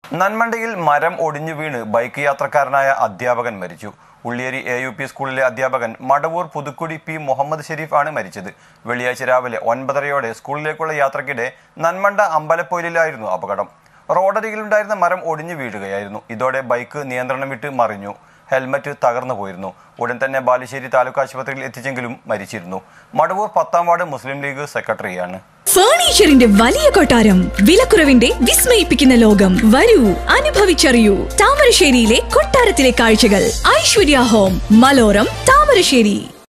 നന്മണ്ടയിൽ മരം ഒടിഞ്ഞു വീണ് ബൈക്ക് യാത്രക്കാരനായ അധ്യാപകൻ മരിച്ചു ഉള്ളിയേരി എ യു പി സ്കൂളിലെ അധ്യാപകൻ മടവൂർ പുതുക്കുടി പി മുഹമ്മദ് ഷെരീഫ് ആണ് മരിച്ചത് വെള്ളിയാഴ്ച രാവിലെ ഒൻപതരയോടെ സ്കൂളിലേക്കുള്ള യാത്രക്കിടെ നന്മണ്ട അമ്പലപ്പൊയിലായിരുന്നു അപകടം റോഡരികിലുണ്ടായിരുന്ന മരം ഒടിഞ്ഞു വീഴുകയായിരുന്നു ഇതോടെ ബൈക്ക് നിയന്ത്രണം വിട്ട് മറിഞ്ഞു ഹെൽമറ്റ് തകർന്നു പോയിരുന്നു ഉടൻ തന്നെ ബാലുശ്ശേരി താലൂക്ക് ആശുപത്രിയിൽ എത്തിച്ചെങ്കിലും മരിച്ചിരുന്നു മടവൂർ പത്താം വാർഡ് മുസ്ലിം ലീഗ് സെക്രട്ടറിയാണ് ഫർണിച്ചറിന്റെ വലിയ കൊട്ടാരം വിലക്കുറവിന്റെ വിസ്മയിപ്പിക്കുന്ന ലോകം വരൂ അനുഭവിച്ചറിയൂ താമരശ്ശേരിയിലെ കൊട്ടാരത്തിലെ കാഴ്ചകൾ ഐശ്വര്യ ഹോം മലോരം താമരശ്ശേരി